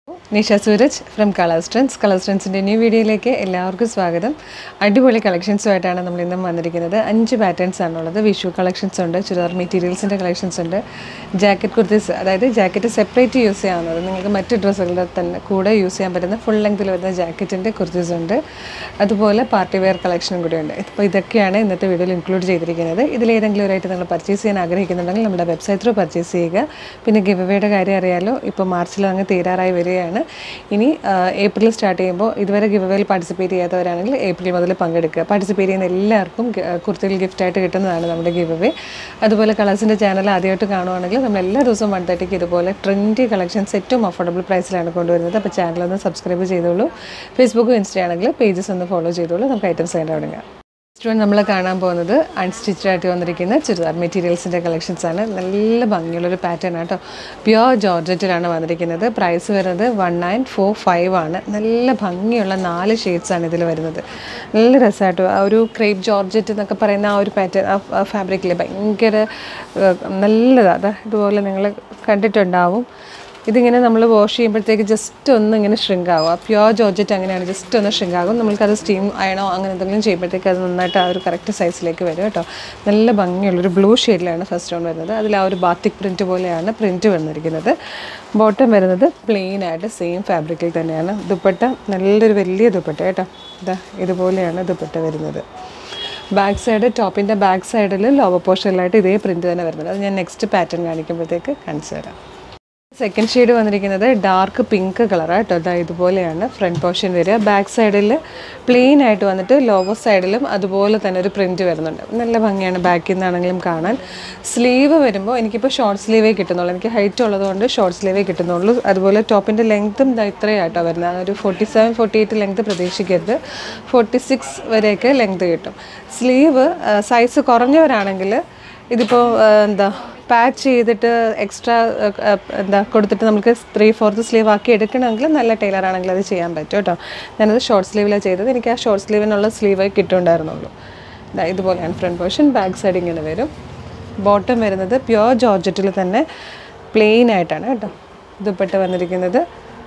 Nisha Sooraj from Colours Trends Colours ട്രെൻഡ്സിൻ്റെ new വീഡിയോയിലേക്ക് എല്ലാവർക്കും സ്വാഗതം അടിപൊളി കളക്ഷൻസുമായിട്ടാണ് നമ്മൾ ഇന്നും വന്നിരിക്കുന്നത് അഞ്ച് പാറ്റേൺസ് ആണുള്ളത് വിഷു കളക്ഷൻസ് ഉണ്ട് ചുരിദാർ മെറ്റീരിയൽസിൻ്റെ കളക്ഷൻസ് ഉണ്ട് ജാക്കറ്റ് കുർത്തീസ് അതായത് ജാക്കറ്റ് സെപ്പറേറ്റ് യൂസ് ചെയ്യാവുന്നത് നിങ്ങൾക്ക് മറ്റ് ഡ്രസ്സുകളുടെ തന്നെ കൂടെ യൂസ് ചെയ്യാൻ പറ്റുന്ന ഫുൾ ലെങ്തിൽ വരുന്ന ജാക്കറ്റിൻ്റെ കുർത്തീസ് ഉണ്ട് അതുപോലെ പാർട്ടി വെയർ കളക്ഷനും കൂടി ഉണ്ട് ഇപ്പോൾ ഇതൊക്കെയാണ് ഇന്നത്തെ വീഡിയോയിൽ ഇൻക്ലൂഡ് ചെയ്തിരിക്കുന്നത് ഇതിലേതെങ്കിലും ഒരായിട്ട് നിങ്ങൾ പർച്ചേസ് ചെയ്യാൻ ആഗ്രഹിക്കുന്നുണ്ടെങ്കിൽ നമ്മുടെ വെബ്സൈറ്റ് ത്രൂ പർച്ചേസ് ചെയ്യുക പിന്നെ ഗിവ് അവയുടെ കാര്യം അറിയാലോ ഇപ്പോൾ മാർച്ചിൽ അങ്ങ് തീരാറായി വരികയാണ് ഇനി ആ, ഏപ്രിൽ സ്റ്റാർട്ട് ചെയ്യുമ്പോൾ ഇതുവരെ ഗിവ് അവേയിൽ പാർട്ടിസിപ്പേറ്റ് ചെയ്യാത്തവരാണെങ്കിൽ ഏപ്രിൽ മുതൽ പങ്കെടുക്കുക പാർട്ടിസിപ്പേറ്റ് ചെയ്യുന്ന എല്ലാവർക്കും ഗ- കുർത്തികൾ ഗിഫ്റ്റായിട്ട് കിട്ടുന്നതാണ് നമ്മുടെ ഗിവ് അവേ അതുപോലെ കളേഴ്സിൻ്റെ ചാനൽ ആദ്യമായിട്ട് കാണുവാണെങ്കിൽ നമ്മൾ എല്ലാ ദിവസവും വൺ തേർട്ടിക്ക് ഇതുപോലെ ട്രെൻഡി കളക്ഷൻസ് ഏറ്റവും അഫോർഡബിൾ പ്രൈസിലാണ് കൊണ്ടുവരുന്നത് അപ്പോൾ ചാനൽ ഒന്ന് സബ്സ്ക്രൈബ് ചെയ്തോളൂ ഫേസ്ബുക്കും ഇൻസ്റ്റ ആണെങ്കിൽ പേജസ് ഒന്ന് ഫോളോ ചെയ്തോളൂ നമുക്ക് ഐറ്റംസ് അതിൻ്റെ തുടങ്ങാം നെക്സ്റ്റ് വൺ നമ്മൾ കാണാൻ പോകുന്നത് അൺസ്റ്റിച്ച്ഡ് ആയിട്ട് വന്നിരിക്കുന്ന ചുരിദാർ മെറ്റീരിയൽസിൻ്റെ കളക്ഷൻസ് ആണ് നല്ല ഭംഗിയുള്ളൊരു പാറ്റേൺ ആട്ടോ പ്യുവർ ജോർജറ്റിലാണ് വന്നിരിക്കുന്നത് പ്രൈസ് വരുന്നത് വൺ നയൻ ഫോർ ഫൈവ് ആണ് നല്ല ഭംഗിയുള്ള നാല് ഷെയ്ഡ്സ് ആണ് ഇതിൽ വരുന്നത് നല്ല രസമായിട്ടോ ആ ഒരു ക്രേപ്പ് ജോർജറ്റ് എന്നൊക്കെ പറയുന്ന ആ ഒരു പാറ്റേൺ ആ ഫാബ്രിക്കിൽ ഭയങ്കര ഏഹ്, നല്ലതാണ് അതാ ഇതുപോലെ നിങ്ങൾ കണ്ടിട്ടുണ്ടാവും ഇതിങ്ങനെ നമ്മൾ വാഷ് ചെയ്യുമ്പോഴത്തേക്ക് ജസ്റ്റ് ഒന്ന് ഇങ്ങനെ ഷ്രിങ്ക് ആവും ആ പ്യുവർ ജോർജറ്റ് അങ്ങനെയാണ് ജസ്റ്റ് ഒന്ന് ഷ്രിങ്ക് ആകും നമ്മൾക്കത് സ്റ്റീം അയണോ അങ്ങനെ എന്തെങ്കിലും ചെയ്യുമ്പോഴത്തേക്ക് അത് നന്നായിട്ട് ആ ഒരു കറക്റ്റ് സൈസിലേക്ക് വരും കേട്ടോ നല്ല ഭംഗിയുള്ളൊരു ബ്ലൂ ഷെയ്ഡിലാണ് ഫസ്റ്റ് റൗണ്ട് വരുന്നത് അതിൽ ആ ഒരു ബാത്തിക് പ്രിൻറ്റ് പോലെയാണ് പ്രിൻറ്റ് വന്നിരിക്കുന്നത് ബോട്ടം വരുന്നത് പ്ലെയിൻ ആയിട്ട് സെയിം ഫാബ്രിക്കിൽ തന്നെയാണ് ദുപ്പട്ട നല്ലൊരു വലിയ ദുപ്പട്ട കേട്ടോ ഇതാ ഇതുപോലെയാണ് ദുപ്പട്ട വരുന്നത് ബാക്ക് സൈഡ് ടോപ്പിൻ്റെ ബാക്ക് സൈഡിൽ ലോവർ പോർഷനിലായിട്ട് ഇതേ പ്രിൻറ്റ് തന്നെ വരുന്നത് അത് ഞാൻ നെക്സ്റ്റ് പാറ്റേൺ കാണിക്കുമ്പോഴത്തേക്ക് കാണിച്ചു തരാം സെക്കൻഡ് ഷെയ്ഡ് വന്നിരിക്കുന്നത് ഡാർക്ക് പിങ്ക് കളറാണ് കേട്ടോ അതാ ഇതുപോലെയാണ് ഫ്രണ്ട് പോർഷൻ വരിക ബാക്ക് സൈഡിൽ പ്ലെയിൻ ആയിട്ട് വന്നിട്ട് ലോവർ സൈഡിലും അതുപോലെ തന്നെ ഒരു പ്രിൻറ്റ് വരുന്നുണ്ട് നല്ല ഭംഗിയാണ് ബാക്കിൽ നിന്നാണെങ്കിലും കാണാൻ സ്ലീവ് വരുമ്പോൾ എനിക്കിപ്പോൾ ഷോർട്ട് സ്ലീവേ കിട്ടുന്നുള്ളൂ എനിക്ക് ഹൈറ്റ് ഉള്ളതുകൊണ്ട് ഷോർട്ട് സ്ലീവേ കിട്ടുന്നുള്ളൂ അതുപോലെ ടോപ്പിൻ്റെ ലെങ്ത്തും ഇതാ ഇത്രയായിട്ടോ വരുന്നത് ഒരു forty seven forty eight length പ്രതീക്ഷിക്കരുത് ഫോർട്ടി സിക്സ് വരെയൊക്കെ ലെങ്ത് കിട്ടും സ്ലീവ് സൈസ് കുറഞ്ഞവരാണെങ്കിൽ ഇതിപ്പോൾ എന്താ പാച്ച് ചെയ്തിട്ട് എക്സ്ട്രാ എന്താ കൊടുത്തിട്ട് നമുക്ക് ത്രീ ഫോർത്ത് സ്ലീവ് ആക്കി എടുക്കണമെങ്കിൽ നല്ല ടൈലർ ആണെങ്കിൽ അത് ചെയ്യാൻ പറ്റും കേട്ടോ ഞാനത് ഷോർട്ട് സ്ലീവിലാണ് ചെയ്തത് എനിക്ക് ആ ഷോർട്ട് സ്ലീവിനുള്ള സ്ലീവ് കിട്ടുന്നുണ്ടായിരുന്നുള്ളൂ ദാ ഇതുപോലെയാണ് ഫ്രണ്ട് പോർഷൻ ബാക്ക് സൈഡ് ഇങ്ങനെ വരും ബോട്ടം വരുന്നത് പ്യുവർ ജോർജറ്റിൽ തന്നെ പ്ലെയിൻ ആയിട്ടാണ് കേട്ടോ ദുപ്പട്ട വന്നിരിക്കുന്നത്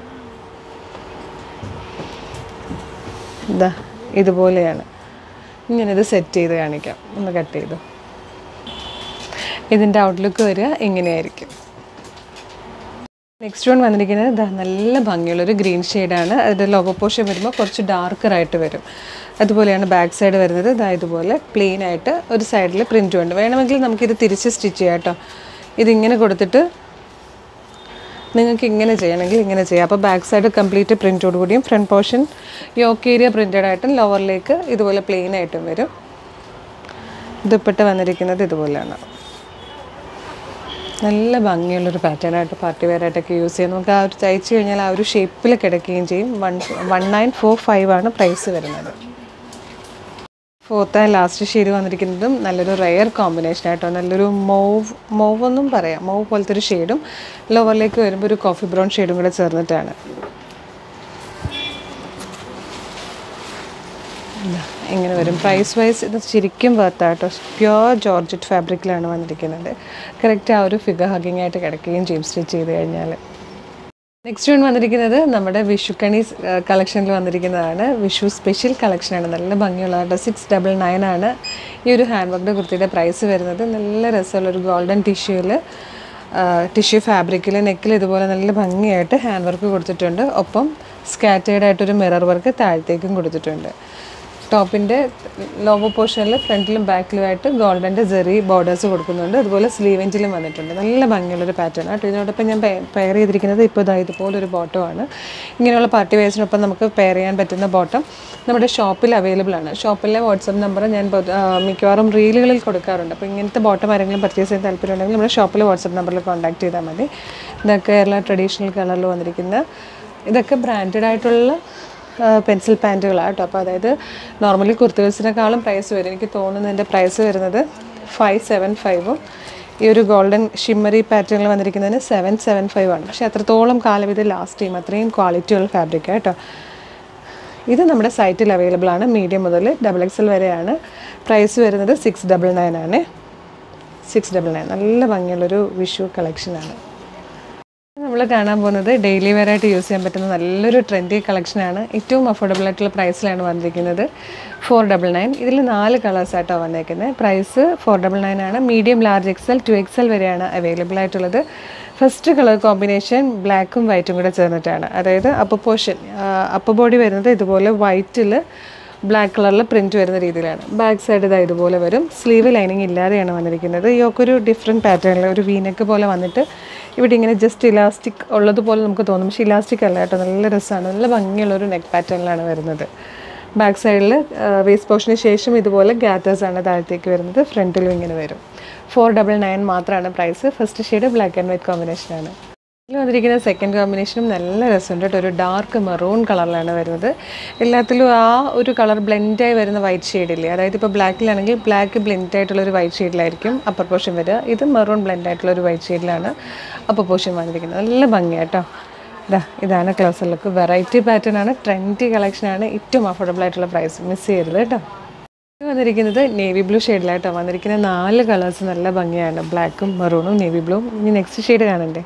ഇതാ ഇതുപോലെയാണ് ഇങ്ങനിത് സെറ്റ് ചെയ്ത് കാണിക്കാം ഒന്ന് കട്ട് ചെയ്തു ഇതിൻ്റെ ഔട്ട്ലുക്ക് വരിക ഇങ്ങനെയായിരിക്കും നെക്സ്റ്റ് വൺ വന്നിരിക്കുന്നത് ദാ നല്ല ഭംഗിയുള്ളൊരു ഗ്രീൻ ഷെയ്ഡാണ് അതിൻ്റെ ലോഗോ പോർഷൻ വരുമ്പോൾ കുറച്ച് ഡാർക്കറായിട്ട് വരും അതുപോലെയാണ് ബാക്ക് സൈഡ് വരുന്നത് ഇതാ ഇതുപോലെ പ്ലെയിൻ ആയിട്ട് ഒരു സൈഡിൽ പ്രിൻറ്റും ഉണ്ട് വേണമെങ്കിൽ നമുക്കിത് തിരിച്ച് സ്റ്റിച്ച് ചെയ്യാം കേട്ടോ ഇതിങ്ങനെ കൊടുത്തിട്ട് നിങ്ങൾക്ക് ഇങ്ങനെ ചെയ്യണമെങ്കിൽ ഇങ്ങനെ ചെയ്യാം അപ്പോൾ ബാക്ക് സൈഡ് കംപ്ലീറ്റ് പ്രിൻറ്റോട് കൂടിയും front portion yoke area printed ആയിട്ടും ലോവറിലേക്ക് ഇതുപോലെ പ്ലെയിൻ ആയിട്ടും വരും ദുപ്പട്ട വന്നിരിക്കുന്നത് ഇതുപോലെയാണ് നല്ല ഭംഗിയുള്ളൊരു പാറ്റേൺ ആയിട്ട് പാർട്ടി വെയർ ആയിട്ടൊക്കെ യൂസ് ചെയ്യാം നമുക്ക് ആ ഒരു തയ്ച്ച് കഴിഞ്ഞാൽ ആ ഒരു ഷേപ്പിൽ കിടക്കുകയും ചെയ്യും one one nine four five ആണ് പ്രൈസ് വരുന്നത് ഫോർത്ത് ആൻഡ് ലാസ്റ്റ് ഷെയ്ഡ് വന്നിരിക്കുന്നതും നല്ലൊരു റെയർ കോമ്പിനേഷൻ ആയിട്ടോ നല്ലൊരു മൗവ് മൗവ് എന്നും പറയാം മൗവ് പോലത്തെ ഒരു ഷെയ്ഡും ലോവറിലേക്ക് വരുമ്പോൾ ഒരു കോഫി ബ്രൗൺ ഷെയ്ഡും കൂടെ ചേർന്നിട്ടാണ് ഇതാ, ഇങ്ങനെ വരും പ്രൈസ് വൈസ് ഇത് ശരിക്കും വർത്താട്ടോ പ്യുവർ ജോർജറ്റ് ഫാബ്രിക്കിലാണ് വന്നിരിക്കുന്നത് കറക്റ്റ് ആ ഒരു ഫിഗർ ഹഗിങ് ആയിട്ട് കിടക്കുകയും ചെയ്യും സ്റ്റിച്ച് ചെയ്ത് കഴിഞ്ഞാൽ നെക്സ്റ്റ് വൺ വന്നിരിക്കുന്നത് നമ്മുടെ വിഷു കണി കളക്ഷനിൽ വന്നിരിക്കുന്നതാണ് വിഷു സ്പെഷ്യൽ കളക്ഷനാണ് നല്ല ഭംഗിയുള്ളതാണ് സിക്സ് ഡബിൾ നയൻ ആണ് ഈ ഒരു ഹാൻഡ് വർക്കിൻ്റെ കുർത്തിയുടെ പ്രൈസ് വരുന്നത് നല്ല രസമുള്ള ഒരു ഗോൾഡൻ ടിഷ്യൂവിൽ ടിഷ്യൂ ഫാബ്രിക്കിൽ നെക്കിൽ ഇതുപോലെ നല്ല ഭംഗിയായിട്ട് ഹാൻഡ് വർക്ക് കൊടുത്തിട്ടുണ്ട് ഒപ്പം സ്കാറ്റേഡ് ആയിട്ടൊരു മിറർ വർക്ക് താഴത്തേക്കും കൊടുത്തിട്ടുണ്ട് ടോപ്പിൻ്റെ ലോവർ പോർഷനിൽ ഫ്രണ്ടിലും ബാക്കിലുമായിട്ട് ഗോൾഡൻ്റെ ജെറി ബോർഡേഴ്സ് കൊടുക്കുന്നുണ്ട് അതുപോലെ സ്ലീവെഞ്ചിലും വന്നിട്ടുണ്ട് നല്ല ഭംഗിയുള്ളൊരു പാറ്റേൺ ആട്ടോ ഇതിനോടൊപ്പം ഞാൻ പെയർ ചെയ്തിരിക്കുന്നത് ഇപ്പോൾ ഇതാ ഇതുപോലൊരു ബോട്ടമാണ് ഇങ്ങനെയുള്ള പാർട്ടി വെയർസിനൊപ്പം നമുക്ക് പെയർ ചെയ്യാൻ പറ്റുന്ന ബോട്ടം നമ്മുടെ ഷോപ്പിൽ അവൈലബിൾ ആണ് ഷോപ്പിലെ വാട്സപ്പ് നമ്പർ ഞാൻ പൊതു- ആ, മിക്കവാറും റീലുകളിൽ കൊടുക്കാറുണ്ട് അപ്പോൾ ഇങ്ങനത്തെ ബോട്ടം ആരെങ്കിലും പർച്ചേസ് ചെയ്യാൻ താല്പര്യമുണ്ടെങ്കിൽ നമ്മുടെ ഷോപ്പിലെ വാട്സപ്പ് നമ്പറിൽ കോൺടാക്ട് ചെയ്താൽ മതി ഇതൊക്കെ കേരള ട്രഡീഷണൽ കളറിൽ വന്നിരിക്കുന്ന ഇതൊക്കെ ബ്രാൻഡഡ് ആയിട്ടുള്ള പെൻസിൽ പാൻറ്റുകളാണ് കേട്ടോ അപ്പോൾ അതായത് നോർമലി കുർത്തികൾസിനേക്കാളും പ്രൈസ് വരും എനിക്ക് തോന്നുന്നതിൻ്റെ പ്രൈസ് വരുന്നത് ഫൈവ് സെവൻ ഫൈവും ഈ ഒരു ഗോൾഡൻ ഷിമ്മറി പാറ്റേണിൽ വന്നിരിക്കുന്നതിന് സെവൻ സെവൻ ഫൈവ് ആണ് പക്ഷേ അത്രത്തോളം കാലം ഇത് ലാസ്റ്റ് ചെയ്യും അത്രയും ക്വാളിറ്റിയുള്ള ഫാബ്രിക് കേട്ടോ ഇത് നമ്മുടെ സൈറ്റിൽ അവൈലബിൾ ആണ് മീഡിയം മുതൽ ഡബിൾ എക്സൽ വരെയാണ് പ്രൈസ് വരുന്നത് സിക്സ് ഡബിൾ നയൻ ആണ് സിക്സ് ഡബിൾ നയൻ നല്ല ഭംഗിയുള്ളൊരു വിഷു കളക്ഷനാണ് നമ്മൾ കാണാൻ പോകുന്നത് ഡെയിലി വെയർ ആയിട്ട് യൂസ് ചെയ്യാൻ പറ്റുന്ന നല്ലൊരു ട്രെൻഡി കളക്ഷനാണ് ഏറ്റവും അഫോർഡബിൾ ആയിട്ടുള്ള പ്രൈസിലാണ് വന്നിരിക്കുന്നത് ഫോർ ഡബിൾ നയൻ ഇതിൽ നാല് കളേഴ്സ് ആയിട്ടോ വന്നേക്കുന്നത് പ്രൈസ് ഫോർ ഡബിൾ നയൻ ആണ് medium large XL to XL വരെയാണ് അവൈലബിൾ ആയിട്ടുള്ളത് ഫസ്റ്റ് കളർ കോമ്പിനേഷൻ ബ്ലാക്കും വൈറ്റും കൂടെ ചേർന്നിട്ടാണ് അതായത് അപ്പർ പോർഷൻ അപ്പർ ബോഡി വരുന്നത് ഇതുപോലെ വൈറ്റിൽ ബ്ലാക്ക് കളറിൽ പ്രിൻറ്റ് വരുന്ന രീതിയിലാണ് ബാക്ക് സൈഡ് ഇതാ ഇതുപോലെ വരും സ്ലീവ് ലൈനിങ് ഇല്ലാതെയാണ് വന്നിരിക്കുന്നത് ഈ ഒക്കെ ഒരു ഡിഫറെൻറ്റ് പാറ്റേണിൽ ഒരു വീനക്ക് പോലെ വന്നിട്ട് ഇവിടെ ഇങ്ങനെ ജസ്റ്റ് ഇലാസ്റ്റിക് ഉള്ളതുപോലെ നമുക്ക് തോന്നും പക്ഷേ ഇലാസ്റ്റിക് അല്ല കേട്ടോ നല്ല രസമാണ് നല്ല ഭംഗിയുള്ള ഒരു നെക്ക് പാറ്റേണിലാണ് വരുന്നത് ബാക്ക് സൈഡിൽ വേസ്റ്റ് പോർഷന് ശേഷം ഇതുപോലെ ഗ്യാറ്റേഴ്സ് ആണ് താഴത്തേക്ക് വരുന്നത് ഫ്രണ്ടിലും ഇങ്ങനെ വരും ഫോർ ഡബിൾ നയൻ മാത്രമാണ് price first shade black and white കോമ്പിനേഷനാണ് ഇതിൽ വന്നിരിക്കുന്ന സെക്കൻഡ് കോമ്പിനേഷനും നല്ല രസമുണ്ട് കേട്ടോ ഒരു ഡാർക്ക് മെറൂൺ കളറിലാണ് വരുന്നത് എല്ലാത്തിലും ആ ഒരു കളർ ബ്ലെൻഡായി വരുന്ന വൈറ്റ് ഷെയ്ഡില്ലേ അതായത് ഇപ്പോൾ ബ്ലാക്കിലാണെങ്കിൽ ബ്ലാക്ക് ബ്ലെൻഡ് ആയിട്ടുള്ള ഒരു വൈറ്റ് ഷെയ്ഡിലായിരിക്കും അപ്പർ പോർഷൻ വരിക ഇത് മെറൂൺ ബ്ലെൻഡ് ആയിട്ടുള്ള ഒരു വൈറ്റ് ഷെയ്ഡിലാണ് അപ്പർ പോർഷൻ വന്നിരിക്കുന്നത് നല്ല ഭംഗിയാണ് കേട്ടോ ഇതാ ഇതാണ് ക്ലോസർ ലുക്ക് വെറൈറ്റി പാറ്റേൺ ആണ് ട്രെൻഡി കളക്ഷനാണ് ഏറ്റവും അഫോർഡബിൾ ആയിട്ടുള്ള പ്രൈസ് മിസ് ചെയ്യരുത് കേട്ടോ ഇത് വന്നിരിക്കുന്നത് നേവി ബ്ലൂ ഷെയ്ഡിലായിട്ടോ വന്നിരിക്കുന്ന നാല് കളേഴ്സ് നല്ല ഭംഗിയാണ് ബ്ലാക്കും മെറൂണും നേവി ബ്ലൂവും ഇനി നെക്സ്റ്റ് ഷെയ്ഡ് കാണണ്ടേ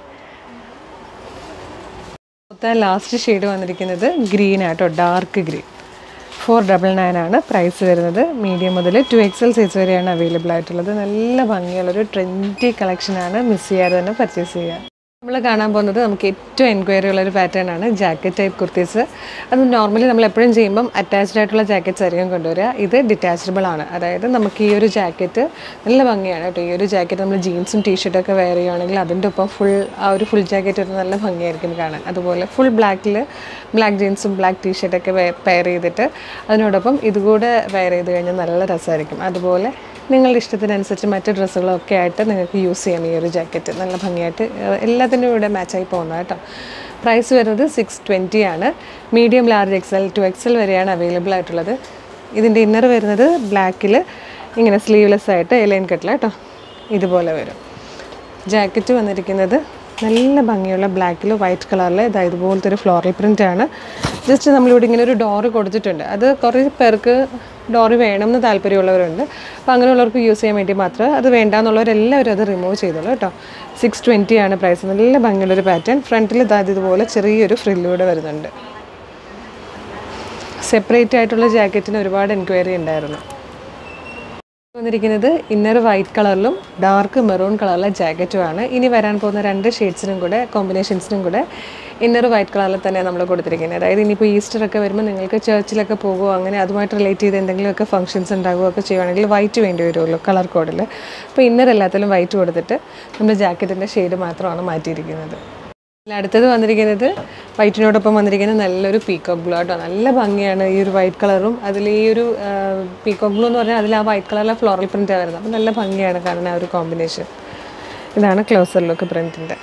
മൊത്തം ലാസ്റ്റ് ഷെയ്ഡ് വന്നിരിക്കുന്നത് ഗ്രീൻ ആട്ടോ dark green four double nine ആണ് പ്രൈസ് വരുന്നത് മീഡിയം മുതൽ ടു എക്സൽ സൈസ് വരെയാണ് അവൈലബിൾ ആയിട്ടുള്ളത് നല്ല ഭംഗിയുള്ളൊരു ട്രെൻഡി കളക്ഷനാണ് മിസ് ചെയ്യാതെ തന്നെ പർച്ചേസ് ചെയ്യുക നമ്മൾ കാണാൻ പോകുന്നത് നമുക്ക് ഏറ്റവും എൻക്വയറി ഉള്ള ഒരു പാറ്റേൺ ആണ് ജാക്കറ്റ് ടൈപ്പ് കുർത്തീസ് അത് നോർമലി നമ്മൾ എപ്പോഴും ചെയ്യുമ്പം അറ്റാച്ച്ഡ് ആയിട്ടുള്ള ജാക്കറ്റ്സ് ആയിരിക്കും കൊണ്ടുവരിക ഇത് ഡിറ്റാച്ചബിൾ ആണ് അതായത് നമുക്ക് ഈ ഒരു ജാക്കറ്റ് നല്ല ഭംഗിയാണ് കേട്ടോ ഈ ഒരു ജാക്കറ്റ് നമ്മൾ ജീൻസും ടീഷർട്ടൊക്കെ വെയർ ചെയ്യുകയാണെങ്കിൽ അതിൻ്റെ ഒപ്പം ഫുൾ ആ ഒരു ഫുൾ ജാക്കറ്റ് ഒരു നല്ല ഭംഗിയായിരിക്കും കാണാൻ അതുപോലെ ഫുൾ ബ്ലാക്കിൽ ബ്ലാക്ക് ജീൻസും ബ്ലാക്ക് ടീഷർട്ടൊക്കെ പെയർ ചെയ്തിട്ട് അതിനോടൊപ്പം ഇതുകൂടെ വെയർ ചെയ്ത് കഴിഞ്ഞാൽ നല്ല രസമായിരിക്കും അതുപോലെ നിങ്ങളുടെ ഇഷ്ടത്തിനനുസരിച്ച് മറ്റ് ഡ്രസ്സുകളൊക്കെ ആയിട്ട് നിങ്ങൾക്ക് യൂസ് ചെയ്യാം ഈ ഒരു ജാക്കറ്റ് നല്ല ഭംഗിയായിട്ട് ഏഹ് എല്ലാത്തിനും ഇവിടെ മാച്ചായി പോകുന്നത് കേട്ടോ പ്രൈസ് വരുന്നത് സിക്സ് ട്വൻറ്റി ആണ് medium large XL to XL വരെയാണ് അവൈലബിൾ ആയിട്ടുള്ളത് ഇതിൻ്റെ ഇന്നർ വരുന്നത് ബ്ലാക്കിൽ ഇങ്ങനെ സ്ലീവ്ലെസ് ആയിട്ട് എലൈൻ കട്ടിൽ കേട്ടോ ഇതുപോലെ വരും ജാക്കറ്റ് വന്നിരിക്കുന്നത് നല്ല ഭംഗിയുള്ള ബ്ലാക്കിൽ വൈറ്റ് കളറിൽ ഇതാ ഇതുപോലത്തെ ഒരു ഫ്ലോറൽ പ്രിൻ്റ് ആണ് ജസ്റ്റ് നമ്മളിവിടെ ഇങ്ങനെ ഒരു ഡോറ് കൊടുത്തിട്ടുണ്ട് അത് കുറേ പേർക്ക് ഡോറ് വേണം എന്ന് താല്പര്യമുള്ളവരുണ്ട് അപ്പോൾ അങ്ങനെയുള്ളവർക്ക് യൂസ് ചെയ്യാൻ വേണ്ടി മാത്രം അത് വേണ്ടാന്നുള്ളവരെല്ലാവരും അത് റിമൂവ് ചെയ്തോളൂ കേട്ടോ സിക്സ് ട്വൻറ്റി ആണ് പ്രൈസ് നല്ല ഭംഗിയുള്ളൊരു പാറ്റേൺ ഫ്രണ്ടിൽ ഇതാ ഇതുപോലെ ചെറിയൊരു ഫ്രില്ലൂടെ വരുന്നുണ്ട് സെപ്പറേറ്റ് ആയിട്ടുള്ള ജാക്കറ്റിന് ഒരുപാട് എൻക്വയറി ഉണ്ടായിരുന്നു വന്നിരിക്കുന്നത് ഇന്നർ വൈറ്റ് കളറിലും ഡാർക്ക് മെറൂൺ കളറിലെ ജാക്കറ്റുമാണ് ഇനി വരാൻ പോകുന്ന രണ്ട് ഷെയ്ഡ്സിനും കൂടെ കോമ്പിനേഷൻസിനും കൂടെ ഇന്നർ വൈറ്റ് കളറിൽ തന്നെ നമ്മൾ കൊടുത്തിരിക്കുന്നത് അതായത് ഇനിയിപ്പോൾ ഈസ്റ്റർ ഒക്കെ വരുമ്പോൾ നിങ്ങൾക്ക് ചർച്ചിലൊക്കെ പോകുമോ അങ്ങനെ അതുമായിട്ട് റിലേറ്റ് ചെയ്ത് എന്തെങ്കിലുമൊക്കെ ഫംഗ്ഷൻസ് ഉണ്ടാകുകയോ ഒക്കെ ചെയ്യുവാണെങ്കിൽ വൈറ്റ് വേണ്ടി വരുമല്ലോ കളർ കോഡിൽ അപ്പോൾ ഇന്നർ എല്ലാത്തിലും വൈറ്റ് കൊടുത്തിട്ട് നമ്മൾ ജാക്കറ്റിൻ്റെ ഷെയ്ഡ് മാത്രമാണ് മാറ്റിയിരിക്കുന്നത് ഇതിൽ അടുത്തത് വന്നിരിക്കുന്നത് വൈറ്റിനോടൊപ്പം വന്നിരിക്കുന്നത് നല്ലൊരു പീക്കോക്ക് ബ്ലൂ ആട്ടോ നല്ല ഭംഗിയാണ് ഈ ഒരു വൈറ്റ് കളറും അതിൽ ഈ ഒരു പീക്കോക്ക് ബ്ലൂ എന്ന് പറഞ്ഞാൽ അതിൽ ആ വൈറ്റ് കളറിലെ ഫ്ലോറൽ പ്രിൻ്റാണ് വരുന്നത് അപ്പോൾ നല്ല ഭംഗിയാണ് കാണാൻ ആ ഒരു കോമ്പിനേഷൻ ഇതാണ് ക്ലോസർ ലുക്ക് പ്രിൻറ്റിൻ്റെ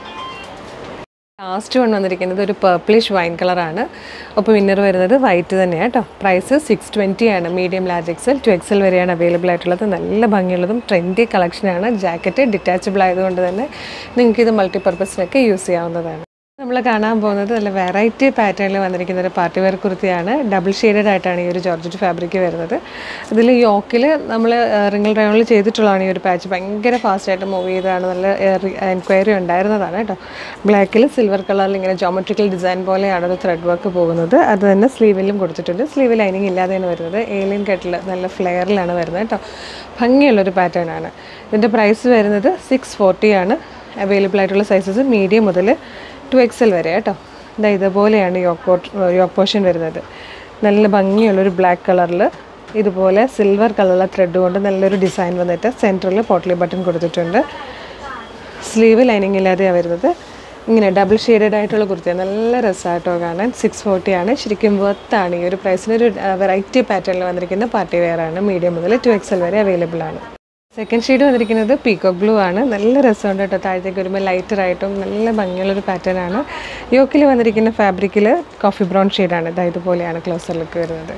ലാസ്റ്റ് വൺ വന്നിരിക്കുന്നത് ഒരു പേർപ്പിളിഷ് വൈൻ കളറാണ് ഒപ്പം വിന്നർ വരുന്നത് വൈറ്റ് തന്നെയാണ് കേട്ടോ പ്രൈസ് സിക്സ് ട്വൻറ്റി ആണ് medium large XL to XL വരെയാണ് അവൈലബിൾ ആയിട്ടുള്ളത് നല്ല ഭംഗിയുള്ളതും ട്രെൻഡി കളക്ഷനാണ് ജാക്കറ്റ് ഡിറ്റാച്ചബിൾ ആയതുകൊണ്ട് തന്നെ നിങ്ങൾക്ക് ഇത് മൾട്ടിപർപ്പസിനൊക്കെ യൂസ് ചെയ്യാവുന്നതാണ് നമ്മൾ കാണാൻ പോകുന്നത് നല്ല വെറൈറ്റി പാറ്റേണിൽ വന്നിരിക്കുന്ന ഒരു പാർട്ടി വെയർ കുർത്തിയാണ് ഡബിൾ ഷെയ്ഡഡ് ആയിട്ടാണ് ഈ ഒരു ജോർജറ്റ് ഫാബ്രിക് വരുന്നത് അതിൽ യോക്കിൽ നമ്മൾ റിംഗിൾ റയോണിൽ ചെയ്തിട്ടുള്ളതാണ് ഈ ഒരു പാച്ച് ഭയങ്കര ഫാസ്റ്റായിട്ട് മൂവ് ചെയ്താണ് നല്ല എൻക്വയറി ഉണ്ടായിരുന്നതാണ് കേട്ടോ ബ്ലാക്കിൽ സിൽവർ കളറിൽ ഇങ്ങനെ ജോമെട്രിക്കൽ ഡിസൈൻ പോലെയാണ് ഒരു ത്രെഡ് വർക്ക് പോകുന്നത് അത് തന്നെ സ്ലീവിലും കൊടുത്തിട്ടുണ്ട് സ്ലീവ് ലൈനിങ് ഇല്ലാതെയാണ് വരുന്നത് ഏലിയൻ കട്ടിൽ നല്ല ഫ്ലെയറിലാണ് വരുന്നത് കേട്ടോ ഭംഗിയുള്ളൊരു പാറ്റേൺ ആണ് ഇതിൻ്റെ പ്രൈസ് വരുന്നത് സിക്സ് ഫോർട്ടി ആണ് അവൈലബിൾ ആയിട്ടുള്ള സൈസസ് മീഡിയം മുതൽ ടു എക്സൽ വരെ കേട്ടോ ഇതാ ഇതുപോലെയാണ് യോക്ക് പോട്ട് യോക്ക് പോർഷൻ വരുന്നത് നല്ല ഭംഗിയുള്ളൊരു ബ്ലാക്ക് കളറിൽ ഇതുപോലെ സിൽവർ കളറുള്ള ത്രെഡ് കൊണ്ട് നല്ലൊരു ഡിസൈൻ വന്നിട്ട് സെൻറ്ററിൽ പോട്ട്ലി ബട്ടൺ കൊടുത്തിട്ടുണ്ട് സ്ലീവ് ലൈനിങ് ഇല്ലാതെയാണ് വരുന്നത് ഇങ്ങനെ ഡബിൾ ഷെയ്ഡഡ് ആയിട്ടുള്ള കുർത്തിയാണ് നല്ല രസമായിട്ടോ കാണാൻ സിക്സ് ഫോർട്ടി ആണ് ശരിക്കും വർത്താണ് ഈ ഒരു പ്രൈസിന് ഒരു വെറൈറ്റി പാറ്റേണിൽ വന്നിരിക്കുന്ന പാർട്ടി വെയർ ആണ് മീഡിയം മുതൽ ടു എക്സൽ വരെ അവൈലബിൾ ആണ് സെക്കൻഡ് ഷെയ്ഡ് വന്നിരിക്കുന്നത് പീക്കോക്ക് ബ്ലൂ ആണ് നല്ല രസമുണ്ട് കേട്ടോ താഴത്തേക്ക് വരുമ്പോൾ ലൈറ്ററായിട്ടും നല്ല ഭംഗിയുള്ളൊരു പാറ്റേൺ ആണ് യോക്കിൽ വന്നിരിക്കുന്ന ഫാബ്രിക്കിൽ കോഫി ബ്രൗൺ ഷെയ്ഡാണ് ഇതാ ഇതുപോലെയാണ് ക്ലോസർ ലുക്ക് വരുന്നത്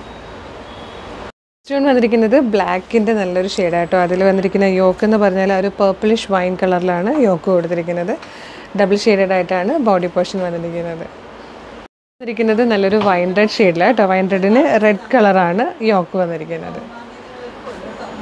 സ്റ്റോൺ വന്നിരിക്കുന്നത് ബ്ലാക്കിൻ്റെ നല്ലൊരു ഷെയ്ഡായിട്ടോ അതിൽ വന്നിരിക്കുന്ന യോക്ക് എന്ന് പറഞ്ഞാൽ ആ ഒരു പേർപ്പിളിഷ് വൈൻ കളറിലാണ് യോക്ക് കൊടുത്തിരിക്കുന്നത് ഡബിൾ ഷെയ്ഡഡ് ആയിട്ടാണ് ബോഡി പോർഷൻ വന്നിരിക്കുന്നത് വന്നിരിക്കുന്നത് നല്ലൊരു വൈൻ റെഡ് ഷെയ്ഡിലാണ് കേട്ടോ വൈൻ റെഡിന് റെഡ് കളറാണ് യോക്ക് വന്നിരിക്കുന്നത്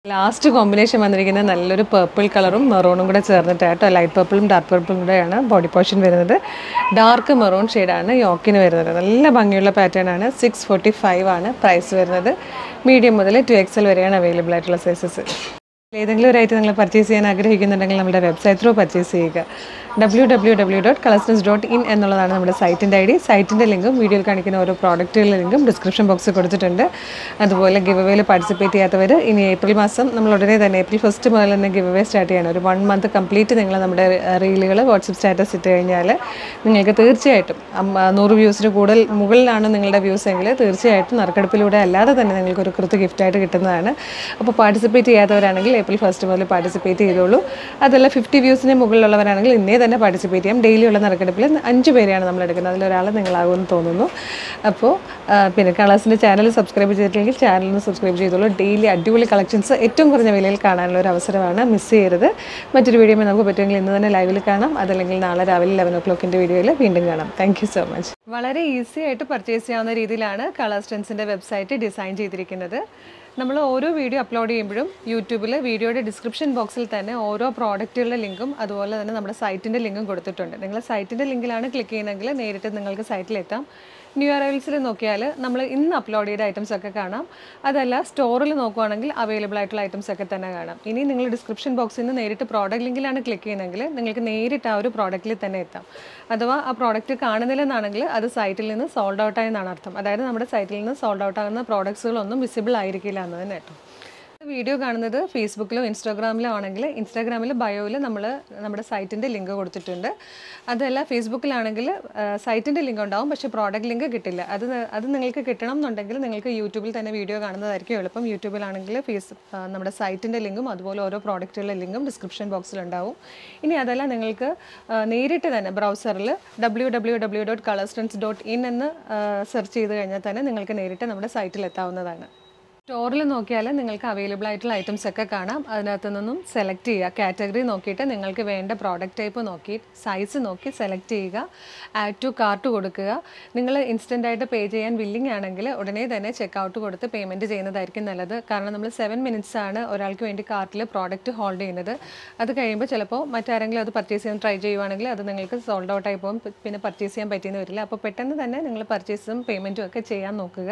ലാസ്റ്റ് കോമ്പിനേഷൻ വന്നിരിക്കുന്നത് നല്ലൊരു പേർപ്പിൾ കളറും മെറൂണും കൂടെ ചേർന്നിട്ട് കേട്ടോ ലൈറ്റ് പേർപ്പിളും ഡാർക്ക് പേർപ്പിളും കൂടെയാണ് ബോഡി പോർഷൻ വരുന്നത് ഡാർക്ക് മെറൂൺ ഷെയ്ഡാണ് യോക്കിന് വരുന്നത് നല്ല ഭംഗിയുള്ള പാറ്റേൺ ആണ് സിക്സ് ഫോർട്ടി ഫൈവ് ആണ് പ്രൈസ് വരുന്നത് മീഡിയം മുതൽ ടു എക്സൽ വരെയാണ് അവൈലബിൾ ആയിട്ടുള്ള സൈസസ് ഏതെങ്കിലും ഒരു ഐറ്റം നിങ്ങൾ പർച്ചേസ് ചെയ്യാൻ ആഗ്രഹിക്കുന്നുണ്ടെങ്കിൽ നമ്മുടെ വെബ്സൈറ്റ് ത്രൂ പർച്ചേസ് ചെയ്യുക ഡബ്ല്യൂ ഡബ്ല്യൂ ഡബ്ല്യൂ ഡോട്ട് കളസ്നസ് ഡോട്ട് ഇൻ എന്നുള്ളതാണ് നമ്മുടെ സൈറ്റിൻ്റെ ഐ ഡി സൈറ്റിൻ്റെ ലിങ്കും വീഡിയോയിൽ കാണിക്കുന്ന ഓരോ പ്രോഡക്റ്റുകളുടെ ലിങ്കും ഡിസ്ക്രിപ്ഷൻ ബോക്സിൽ കൊടുത്തിട്ടുണ്ട് അതുപോലെ ഗിവ് അവേയിൽ പാർട്ടിസിപ്പേറ്റ് ചെയ്യാത്തവർ ഇനി ഏപ്രിൽ മാസം നമ്മൾ ഉടനെ തന്നെ ഏപ്രിൽ ഫസ്റ്റ് മുതൽ തന്നെ ഗിവ് അവേ സ്റ്റാർട്ട് ചെയ്യണം ഒരു വൺ മന്ത് കംപ്ലീറ്റ് നിങ്ങൾ നമ്മുടെ റീലുകൾ വാട്സപ്പ് സ്റ്റാറ്റസ് ഇട്ട് കഴിഞ്ഞാൽ നിങ്ങൾക്ക് തീർച്ചയായിട്ടും അമ്മ- നൂറ് വ്യൂസിന് കൂടുതൽ മുകളിലാണ് നിങ്ങളുടെ വ്യൂസ് എങ്കിൽ തീർച്ചയായിട്ടും നറുക്കെടുപ്പിലൂടെ അല്ലാതെ തന്നെ നിങ്ങൾക്ക് ഒരു കൃത്യ ഗിഫ്റ്റായിട്ട് കിട്ടുന്നതാണ് അപ്പോൾ പാർട്ടിസിപ്പേറ്റ് ചെയ്യാത്തവരാണെങ്കിൽ ഏപ്രിൽ ഫസ്റ്റ് മുതൽ പാർട്ടിസിപ്പേറ്റ് ചെയ്തോളൂ അതല്ല ഫിഫ്റ്റി വ്യൂസിന് മുകളിലുള്ളവരാണെങ്കിൽ ഇന്നേ തന്നെ പാർട്ടിസിപ്പേറ്റ് ചെയ്യാം ഡെയിലി ഉള്ള നറുക്കെടുപ്പിൽ അഞ്ച് പേരെയാണ് നമ്മൾ എടുക്കുന്നത് അതിലൊരാൾ നിങ്ങളാകുമെന്ന് തോന്നുന്നു അപ്പോൾ ആ, പിന്നെ കളേഴ്സിൻ്റെ ചാനൽ സബ്സ്ക്രൈബ് ചെയ്തിട്ടില്ലെങ്കിൽ ചാനലിന് സബ്സ്ക്രൈബ് ചെയ്തോളൂ ഡെയിലി അടിപൊളി കളക്ഷൻസ് ഏറ്റവും കുറഞ്ഞ വിലയിൽ കാണാനുള്ള ഒരു അവസരമാണ് മിസ് ചെയ്യരുത് മറ്റൊരു വീഡിയോ നമുക്ക് പറ്റുമെങ്കിൽ ഇന്ന് തന്നെ ലൈവിൽ കാണാം അതല്ലെങ്കിൽ നാളെ രാവിലെ ലെവൻ ഒ ക്ലോക്കിൻ്റെ വീഡിയോയിൽ വീണ്ടും കാണാം താങ്ക് യു സോ മച്ച് വളരെ ഈസി ആയിട്ട് പർച്ചേസ് ചെയ്യാവുന്ന രീതിയിലാണ് കളർ സ്റ്റെൻസിൻ്റെ വെബ്സൈറ്റ് ഡിസൈൻ ചെയ്തിരിക്കുന്നത് നമ്മൾ ഓരോ വീഡിയോ അപ്ലോഡ് ചെയ്യുമ്പോഴും യൂട്യൂബിൽ വീഡിയോയുടെ ഡിസ്ക്രിപ്ഷൻ ബോക്സിൽ തന്നെ ഓരോ പ്രോഡക്റ്റുകളുടെ ലിങ്കും അതുപോലെ തന്നെ നമ്മുടെ സൈറ്റിൻ്റെ ലിങ്കും കൊടുത്തിട്ടുണ്ട് നിങ്ങൾ സൈറ്റിൻ്റെ ലിങ്കിലാണ് ക്ലിക്ക് ചെയ്യുന്നതെങ്കിൽ നേരിട്ട് നിങ്ങൾക്ക് സൈറ്റിലെത്താം ന്യൂ അറൈവൽസിൽ നോക്കിയാൽ നമ്മൾ ഇന്ന് അപ്ലോഡ് ചെയ്ത ഐറ്റംസ് ഒക്കെ കാണാം അതല്ല സ്റ്റോറിൽ നോക്കുവാണെങ്കിൽ അവൈലബിൾ ആയിട്ടുള്ള ഐറ്റംസ് ഒക്കെ തന്നെ കാണാം ഇനി നിങ്ങൾ ഡിസ്ക്രിപ്ഷൻ ബോക്സിൽ നിന്ന് നേരിട്ട് പ്രോഡക്റ്റ് ലിങ്കിലാണ് ക്ലിക്ക് ചെയ്യുന്നതെങ്കിൽ നിങ്ങൾക്ക് നേരിട്ട് ആ ഒരു പ്രോഡക്റ്റിൽ തന്നെ എത്താം അഥവാ ആ പ്രോഡക്റ്റ് കാണുന്നില്ലെന്നാണെങ്കിൽ അത് സൈറ്റിൽ നിന്ന് സോൾഡ് ഔട്ട് ആയെന്നാണ് അർത്ഥം അതായത് നമ്മുടെ സൈറ്റിൽ നിന്ന് സോൾഡ് ഔട്ട് ആകുന്ന പ്രോഡക്ട്സുകളൊന്നും വിസിബിൾ ആയിരിക്കില്ല എന്ന് തന്നെ കേട്ടോ വീഡിയോ കാണുന്നത് ഫേസ്ബുക്കിലോ ഇൻസ്റ്റാഗ്രാമിലോ ആണെങ്കിൽ ഇൻസ്റ്റാഗ്രാമിൽ ബയോയിൽ നമ്മൾ നമ്മുടെ സൈറ്റിൻ്റെ ലിങ്ക് കൊടുത്തിട്ടുണ്ട് അതല്ല ഫേസ്ബുക്കിലാണെങ്കിൽ സൈറ്റിൻ്റെ ലിങ്ക് ഉണ്ടാവും പക്ഷേ പ്രോഡക്റ്റ് ലിങ്ക് കിട്ടില്ല അത് ന- അത് നിങ്ങൾക്ക് കിട്ടണം എന്നുണ്ടെങ്കിൽ നിങ്ങൾക്ക് യൂട്യൂബിൽ തന്നെ വീഡിയോ കാണുന്നതായിരിക്കും എളുപ്പം യൂട്യൂബിലാണെങ്കിൽ ഫേസ് ആ, നമ്മുടെ സൈറ്റിൻ്റെ ലിങ്കും അതുപോലെ ഓരോ പ്രോഡക്റ്റുകളുടെ ലിങ്കും ഡിസ്ക്രിപ്ഷൻ ബോക്സിൽ ഉണ്ടാവും ഇനി അതല്ല നിങ്ങൾക്ക് ആ, നേരിട്ട് തന്നെ ബ്രൗസറിൽ ഡബ്ല്യൂ ഡബ്ല്യൂ ഡബ്ല്യൂ ഡോട്ട് കളർസ്റ്റൻസ് ഡോട്ട് ഇൻ എന്ന് സെർച്ച് ചെയ്ത് കഴിഞ്ഞാൽ തന്നെ നിങ്ങൾക്ക് നേരിട്ട് നമ്മുടെ സൈറ്റിൽ എത്താവുന്നതാണ് സ്റ്റോറിൽ നോക്കിയാൽ നിങ്ങൾക്ക് അവൈലബിൾ ആയിട്ടുള്ള ഐറ്റംസ് ഒക്കെ കാണാം അതിനകത്ത് നിന്നും സെലക്ട് ചെയ്യുക കാറ്റഗറി നോക്കിയിട്ട് നിങ്ങൾക്ക് വേണ്ട പ്രോഡക്റ്റ് ടൈപ്പ് നോക്കി സൈസ് നോക്കി സെലക്ട് ചെയ്യുക ആഡ് ടു കാർട്ട് കൊടുക്കുക നിങ്ങൾ ഇൻസ്റ്റൻ്റ് ആയിട്ട് പേ ചെയ്യാൻ വില്ലിംഗ് ആണെങ്കിൽ ഉടനെ തന്നെ ചെക്ക് ഔട്ട് കൊടുത്ത് പേയ്മെൻറ്റ് ചെയ്യുന്നതായിരിക്കും നല്ലത് കാരണം നമ്മൾ സെവൻ മിനിറ്റ്സ് ആണ് ഒരാൾക്ക് വേണ്ടി കാർട്ടിൽ പ്രോഡക്റ്റ് ഹോൾഡ് ചെയ്യുന്നത് അത് കഴിയുമ്പോൾ ചിലപ്പോൾ മറ്റാരെങ്കിലും അത് പർച്ചേസ് ചെയ്യാൻ ട്രൈ ചെയ്യുവാണെങ്കിൽ അത് നിങ്ങൾക്ക് സോൾഡ് ഔട്ട് ആയി പോകും പിന്നെ പർച്ചേസ് ചെയ്യാൻ പറ്റിയെന്ന് വരില്ല അപ്പോൾ പെട്ടെന്ന് തന്നെ നിങ്ങൾ പർച്ചേസും പേയ്മെൻറ്റും ഒക്കെ ചെയ്യാൻ നോക്കുക